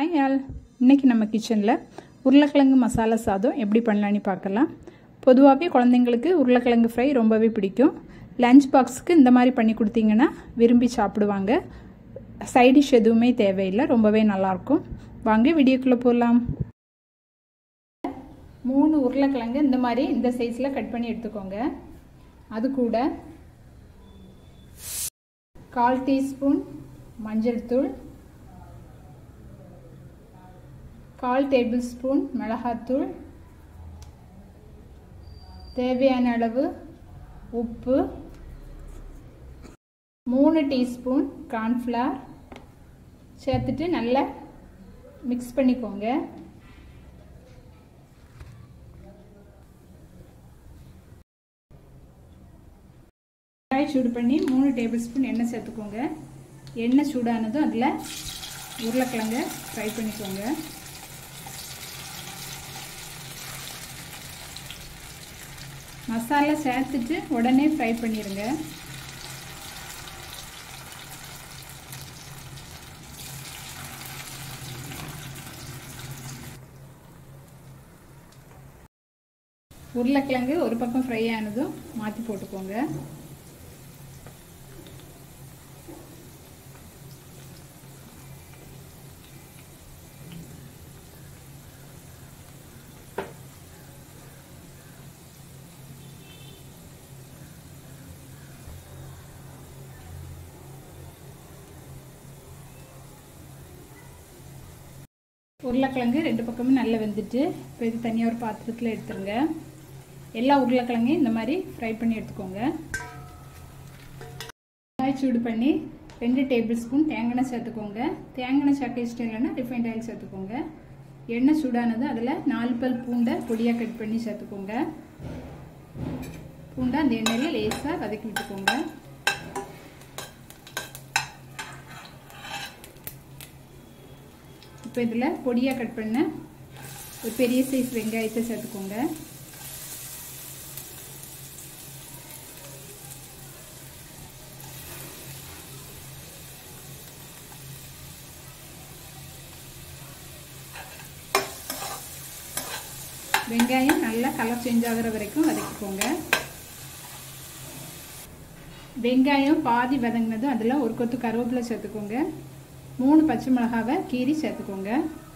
hi all இன்றைக்கி நம்ம கிச்சனில் உருளைக்கிழங்கு மசாலா சாதம் எப்படி பண்ணலான்னு பார்க்கலாம் பொதுவாகவே குழந்தைங்களுக்கு உருளைக்கிழங்கு ஃப்ரை ரொம்பவே பிடிக்கும் லஞ்ச் பாக்ஸுக்கு இந்த மாதிரி பண்ணி கொடுத்தீங்கன்னா விரும்பி சாப்பிடுவாங்க சைடிஷ் எதுவுமே தேவையில்லை ரொம்பவே நல்லாயிருக்கும் வாங்க வீடியோக்குள்ளே போகலாம் மூணு உருளைக்கிழங்கு இந்த மாதிரி இந்த சைஸில் கட் பண்ணி எடுத்துக்கோங்க அது கூட கால் டீஸ்பூன் மஞ்சள் தூள் கால் டேபிள் ஸ்பூன் மிளகாத்தூள் தேவையான அளவு உப்பு மூணு டீஸ்பூன் கார்ன்ஃப்ளவர் சேர்த்துட்டு நல்லா மிக்ஸ் பண்ணிக்கோங்க கடாய் சூடு பண்ணி மூணு டேபிள் ஸ்பூன் எண்ணெய் சேர்த்துக்கோங்க எண்ணெய் சூடானதும் அதில் உருளைக்கிழங்க ஃப்ரை பண்ணிக்கோங்க மசாலா சேர்த்துட்டு உடனே ஃப்ரை பண்ணிடுங்க உருளைக்கிழங்கு ஒரு பக்கம் ஃப்ரை ஆனதும் மாற்றி போட்டுக்கோங்க உருளைக்கிழங்கு ரெண்டு பக்கமும் நல்லா வெந்துட்டு இப்போ இது தனியாக ஒரு பாத்திரத்தில் எடுத்துருங்க எல்லா உருளைக்கிழங்கையும் இந்த மாதிரி ஃப்ரை பண்ணி எடுத்துக்கோங்க காய் சூடு பண்ணி ரெண்டு டேபிள் ஸ்பூன் தேங்காய் சேர்த்துக்கோங்க தேங்காய் சேர்க்க இஷ்டம் இல்லைன்னா ரிஃபைண்ட் ஆயில் சேர்த்துக்கோங்க எண்ணெய் சூடானது அதில் நாலு பல் பூண்டை பொடியாக கட் பண்ணி சேர்த்துக்கோங்க பூண்டை அந்த எண்ணெயில் லேசாக வதக்கி விட்டுக்கோங்க இப்போ இதில் பொடியாக கட் பண்ண ஒரு பெரிய சைஸ் வெங்காயத்தை சேர்த்துக்கோங்க வெங்காயம் நல்லா கலர் சேஞ்ச் ஆகிற வரைக்கும் வதக்கிக்கோங்க வெங்காயம் பாதி வதங்கினதும் அதில் ஒரு கொத்து கருவேப்பிலை சேர்த்துக்கோங்க மூணு பச்சை மிளகாவை கீரி சேர்த்துக்கோங்க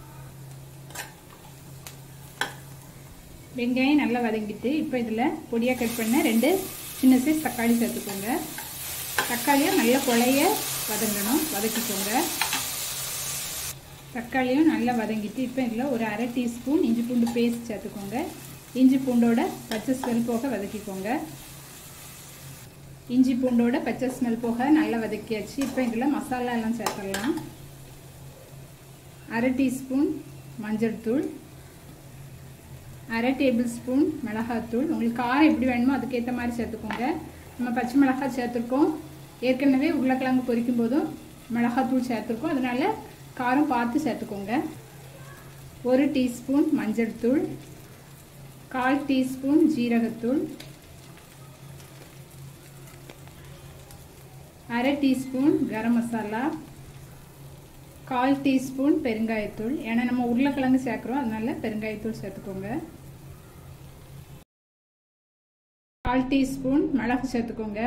வெங்காயம் நல்லா வதங்கிட்டு இப்போ இதில் பொடியாக கட் பண்ண ரெண்டு சின்ன சைஸ் தக்காளி சேர்த்துக்கோங்க தக்காளியும் நல்லா குழைய வதங்கணும் வதக்கிக்கோங்க தக்காளியும் நல்லா வதங்கிட்டு இப்போ இதில் ஒரு அரை டீஸ்பூன் இஞ்சி பூண்டு பேஸ்ட் சேர்த்துக்கோங்க இஞ்சி பூண்டோட பச்சை ஸ்மெல் போக வதக்கிக்கோங்க இஞ்சி பூண்டோட பச்சை ஸ்மெல் போக நல்லா வதக்கியாச்சு இப்போ இதில் மசாலா எல்லாம் சேர்த்துடலாம் அரை டீஸ்பூன் மஞ்சள் தூள் அரை டேபிள் ஸ்பூன் மிளகாத்தூள் உங்களுக்கு காரம் எப்படி வேணுமோ அதுக்கேற்ற மாதிரி சேர்த்துக்கோங்க நம்ம பச்சை மிளகாய் சேர்த்துருக்கோம் ஏற்கனவே உருளைக்கிழங்கு பொரிக்கும் போதும் மிளகாத்தூள் சேர்த்துருக்கோம் அதனால காரம் பார்த்து சேர்த்துக்கோங்க ஒரு டீஸ்பூன் மஞ்சள் தூள் கால் டீஸ்பூன் ஜீரகத்தூள் அரை டீஸ்பூன் கரம் மசாலா கால் டீஸ்பூன் பெருங்காயத்தூள் ஏன்னா நம்ம உருளைக்கிழங்கு சேர்க்குறோம் அதனால பெருங்காயத்தூள் சேர்த்துக்கோங்க கால் டீஸ்பூன் மிளகு சேர்த்துக்கோங்க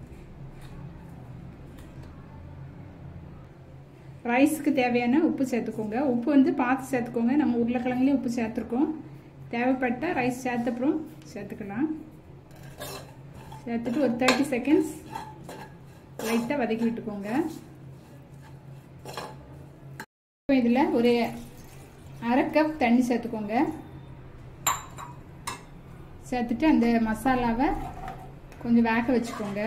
ரைஸுக்கு தேவையான உப்பு சேர்த்துக்கோங்க உப்பு வந்து பார்த்து சேர்த்துக்கோங்க நம்ம உருளைக்கிழங்குலேயும் உப்பு சேர்த்துருக்கோம் தேவைப்பட்ட ரைஸ் சேர்த்தப்புறம் சேர்த்துக்கலாம் சேர்த்துட்டு ஒரு தேர்ட்டி செகண்ட்ஸ் லைட்டாக வதக்கி விட்டுக்கோங்க இப்போ இதில் ஒரு அரை கப் தண்ணி சேர்த்துக்கோங்க சேர்த்துட்டு அந்த மசாலாவை கொஞ்சம் வேக வச்சுக்கோங்க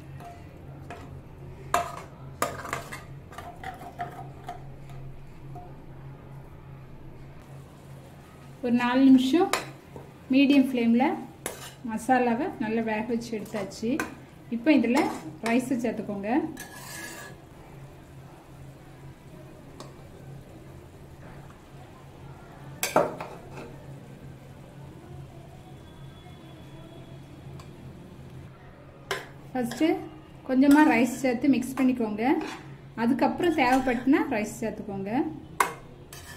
ஒரு நாலு நிமிஷம் மீடியம் ஃப்ளேமில் மசாலாவை நல்லா வேக வச்சு எடுத்தாச்சு இப்போ இதில் ரைஸை சேர்த்துக்கோங்க ஃபஸ்ட்டு கொஞ்சமாக ரைஸ் சேர்த்து மிக்ஸ் பண்ணிக்கோங்க அதுக்கப்புறம் தேவைப்பட்டுனா ரைஸ் சேர்த்துக்கோங்க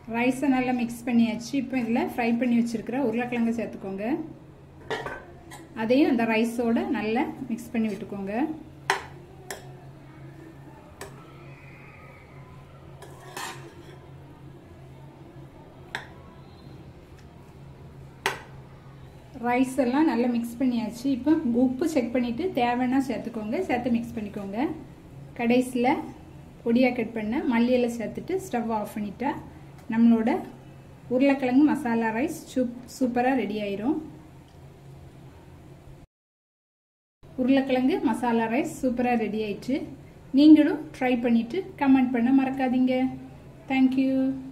ரைஸை நல்லா மிக்ஸ் பண்ணியாச்சு இப்போ இதில் ஃப்ரை பண்ணி வச்சுருக்கிற உருளைக்கிழங்கு சேர்த்துக்கோங்க அதையும் அந்த ரைஸோட நல்லா மிக்ஸ் பண்ணி விட்டுக்கோங்க ரைஸ் எல்லாம் நல்லா மிக்ஸ் பண்ணியாச்சு இப்போ உப்பு செக் பண்ணிவிட்டு தேவைன்னா சேர்த்துக்கோங்க சேர்த்து மிக்ஸ் பண்ணிக்கோங்க கடைசியில் பொடியாக கட் பண்ண மல்லியில் சேர்த்துட்டு ஸ்டவ் ஆஃப் பண்ணிட்டா நம்மளோட உருளைக்கிழங்கு மசாலா ரைஸ் சூப் சூப்பராக ரெடி ஆயிரும் உருளைக்கிழங்கு மசாலா ரைஸ் சூப்பராக ரெடி ஆயிடுச்சு நீங்களும் ட்ரை பண்ணிவிட்டு கமெண்ட் பண்ண மறக்காதீங்க தேங்க்யூ